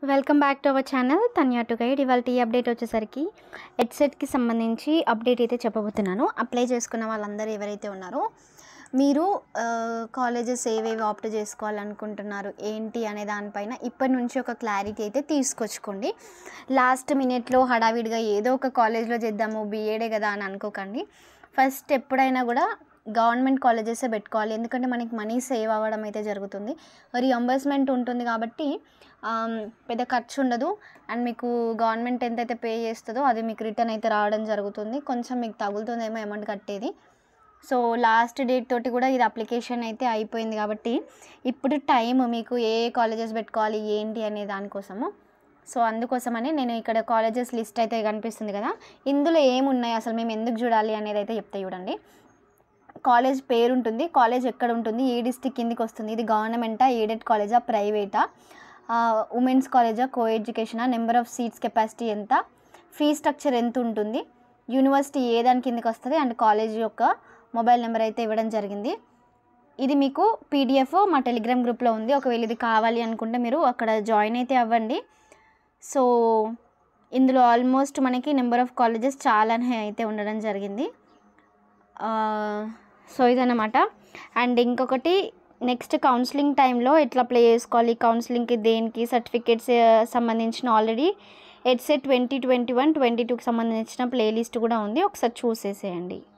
welcome back to our channel Tanya to guide ఇవాళ టీ update వచ్చేసరికి హెడ్సెట్కి సంబంధించి అప్డేట్ అయితే చెప్పబోతున్నాను అప్లై చేసుకున్న వాళ్ళందరూ ఎవరైతే ఉన్నారో మీరు కాలేజెస్ ఏవేవి ఆప్ట్ చేసుకోవాలనుకుంటున్నారు ఏంటి అనే దానిపైన ఇప్పటి నుంచి ఒక క్లారిటీ అయితే తీసుకొచ్చుకోండి లాస్ట్ మినిట్లో హడావిడిగా ఏదో ఒక కాలేజ్లో చేద్దాము బీఏడే కదా అని అనుకోకండి ఫస్ట్ ఎప్పుడైనా కూడా గవర్నమెంట్ కాలేజెసే పెట్టుకోవాలి ఎందుకంటే మనకి మనీ సేవ్ అవ్వడం అయితే జరుగుతుంది రియంబర్స్మెంట్ ఉంటుంది కాబట్టి ఆమ్, పెద్ద ఖర్చు ఉండదు అండ్ మీకు గవర్నమెంట్ ఎంతైతే పే చేస్తుందో అది మీకు రిటర్న్ అయితే రావడం జరుగుతుంది కొంచెం మీకు తగులుతుందేమో అమౌంట్ కట్టేది సో లాస్ట్ డేట్ తోటి కూడా ఇది అప్లికేషన్ అయితే అయిపోయింది కాబట్టి ఇప్పుడు టైం మీకు ఏ కాలేజెస్ పెట్టుకోవాలి ఏంటి అనే దానికోసము సో అందుకోసమని నేను ఇక్కడ కాలేజెస్ లిస్ట్ అయితే కనిపిస్తుంది కదా ఇందులో ఏమున్నాయి అసలు మేము ఎందుకు చూడాలి అనేది అయితే చెప్తా చూడండి కాలేజ్ పేరు ఉంటుంది కాలేజ్ ఎక్కడ ఉంటుంది ఏ డిస్టిక్ కిందికి వస్తుంది ఇది గవర్నమెంటా ఎయిడెడ్ కాలేజా ప్రైవేటా ఉమెన్స్ కాలేజా కో ఎడ్యుకేషనా నెంబర్ ఆఫ్ సీట్స్ కెపాసిటీ ఎంత ఫీ స్ట్రక్చర్ ఎంత ఉంటుంది యూనివర్సిటీ ఏ దాని కిందకి వస్తుంది అండ్ కాలేజ్ యొక్క మొబైల్ నెంబర్ అయితే ఇవ్వడం జరిగింది ఇది మీకు పీడిఎఫ్ మా టెలిగ్రామ్ గ్రూప్లో ఉంది ఒకవేళ ఇది కావాలి అనుకుంటే మీరు అక్కడ జాయిన్ అయితే అవ్వండి సో ఇందులో ఆల్మోస్ట్ మనకి నెంబర్ ఆఫ్ కాలేజెస్ చాలానే అయితే ఉండడం జరిగింది ఆ, సో ఇదన్నమాట అండ్ ఇంకొకటి నెక్స్ట్ కౌన్సిలింగ్ టైంలో ఎట్లా ప్లే చేసుకోవాలి కౌన్సిలింగ్కి దేనికి సర్టిఫికేట్స్ సంబంధించిన already EdCET twenty twenty one twenty టూకి సంబంధించిన ప్లేలిస్ట్ కూడా ఉంది ఒకసారి చూసేసేయండి